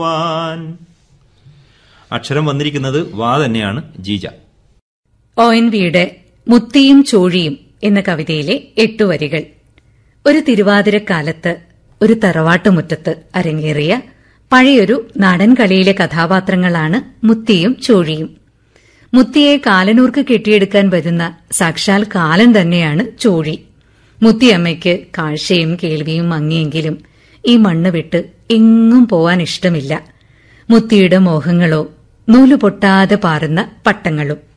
van അക്ഷരം വന്നിരിക്കുന്നത് വാ തന്നെയാണ് ജീജ ഒ എൻ വിയുടെ മുത്തിയും ചോഴിയും എന്ന കവിതയിലെ എട്ടു വരികൾ ഒരു തിരുവാതിരക്കാലത്ത് ഒരു തറവാട്ടുമുറ്റത്ത് അരങ്ങേറിയ പഴയൊരു നാടൻ കളിയിലെ കഥാപാത്രങ്ങളാണ് മുത്തിയും ചോഴിയും മുത്തിയെ കാലനൂർക്ക് കെട്ടിയെടുക്കാൻ വരുന്ന സാക്ഷാൽ കാലൻ തന്നെയാണ് ചോഴി മുത്തിയമ്മയ്ക്ക് കാഴ്ചയും കേൾവിയും മങ്ങിയെങ്കിലും ഈ മണ്ണ് വിട്ട് എങ്ങും പോവാൻ ഇഷ്ടമില്ല മുത്തിയുടെ മോഹങ്ങളോ നൂലുപൊട്ടാതെ പാറുന്ന പട്ടങ്ങളും